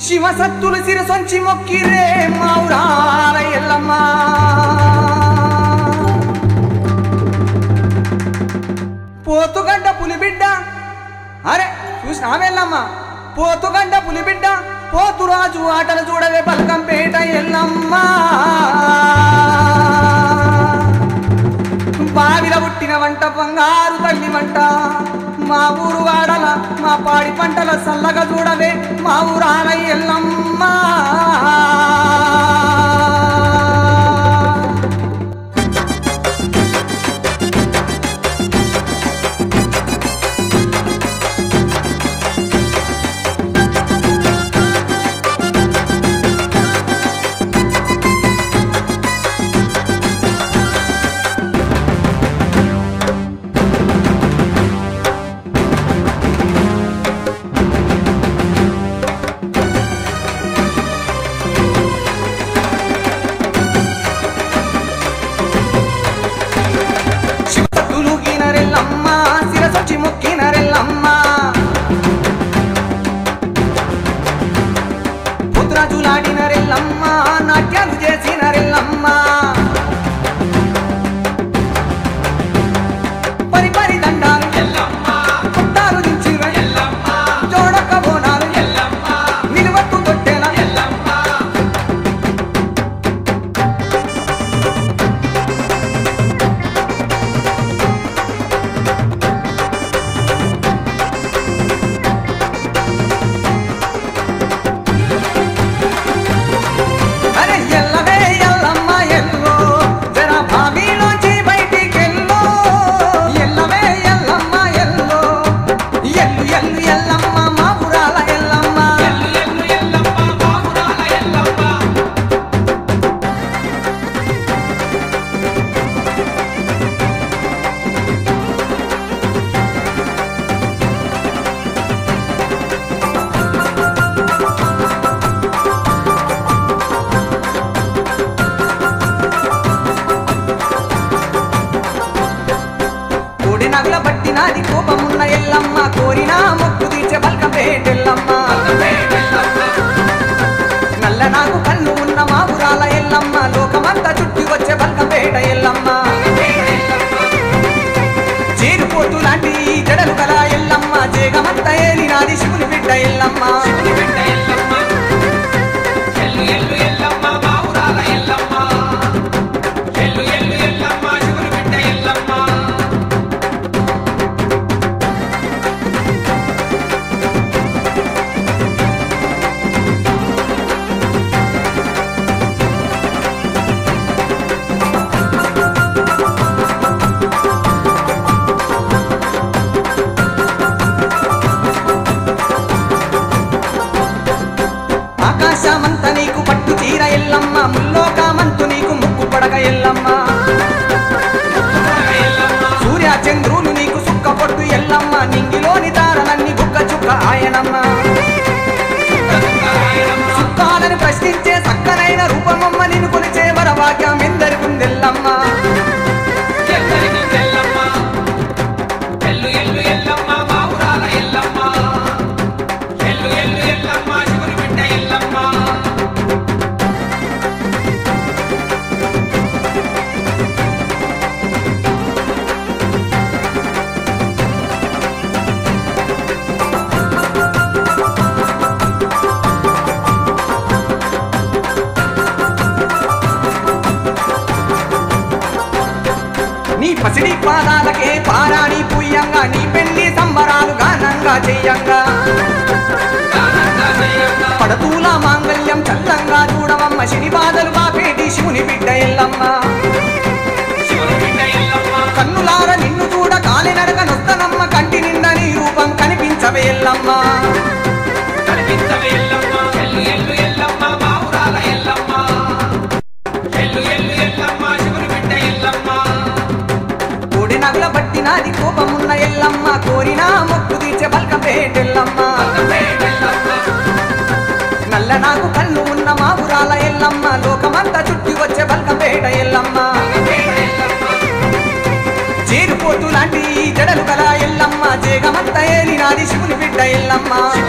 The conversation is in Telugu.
శివసత్తులు సిరసొంచి మొక్కిరే మావురాల ఎల్లమ్మ పోతుగడ్డ పులిబిడ్డ అరే చూసినావెల్లమ్మ పోతుగడ్డ పులిబిడ్డ పోతురాజు ఆటలు చూడవే పలకంపేట ఎల్లమ్మ బావిల పుట్టిన వంట బంగారు తల్లి వంట మా ఊరు వాడల మా పాడి పంటల సల్లగా చూడవే మా ఊరాల ఎల్లమ్మ శివసత్తులు గినరెల్లమ్మ శిరసొచ్చి మొక్కినరెల్లమ్మ పుత్రజులాడినరెల్లమ్మ నాట్యాలు చేసినరెల్లమ్మ పరి పరి దండాలు పుట్టాలు దించిన జోడక బోనాలు నిలువత్తు తొట్టెల అరే ఎల్లవే ఎల్లమ్మ ఎల్లో జర భావిలోంచి బయటికెల్లో ఎల్లవే ఎల్లమ్మ ఎల్లో ఎల్లు ఎల్లు ఎల్లమ్మ మా ఊరాల ఎల్లమ్మ కోడి నగల పట్టినాది కోపమున్న ఎల్లమ్మ కోరినా మొక్కు తీర్చే బల్కంపేటెల్లమ్మ నల్ల నాకు కన్ను ఉన్న మా ఊరాల ఎల్లమ్మ లోకమంతా చుట్టి వచ్చే బల్కంపేట ఎల్లమ్మ చేరుపోతు లాంటి ఈ జడలు గల ఎల్లమ్మ జేగమంతా ఏలినాది శివుని బిడ్డ ఎల్లమ్మ ఆకాశమంత నీకు పట్టు చీర ఎల్లమ్మ ముల్లోకామంతు నీకు ముక్కు పడగ ఎల్లమ్మ సూర్య చంద్రులు నీకు సుక్క పొట్టు ఎల్లమ్మ నింగిలోని తారలన్నీ బుక్క చుక్క ఆయనమ్మ సుక్కాలని ప్రశ్నించే సక్కనైన రూపమమ్మ నిన్ను కొలిచే వరభాగ్యం ఎందరికుందెల్లమ్మ నీ పసిడి పాదాలకే పారాణి పుయ్యంగా నీ పెళ్లి సంబరాలు గానంగా చెయ్యంగా పడతూల మాంగళ్యం చల్లంగా చూడవమ్మ శని బాధలు బాపేటి శివుని బిడ్డ ఎల్లమ్మ కన్నులార నిన్ను చూడ కాలి నడక నొస్తనమ్మ కంటి నిండా నీ రూపం కనిపించవే ఎల్లమ్మ కోడి నగుల పట్టినాది కోపమున్న ఎల్లమ్మ కోరినా మొక్కు తీర్చే బల్కంపేటెల్లమ్మ నల్ల నాకు కన్ను ఉన్న మా ఊరాల ఎల్లమ్మ లోకమంతా చుట్టి వచ్చే బల్కంపేట ఎల్లమ్మ చేరుపోతు లాంటి ఈ జడలు గల ఎల్లమ్మ జేగమంతా ఏలినాది శివుని బిడ్డ ఎల్లమ్మ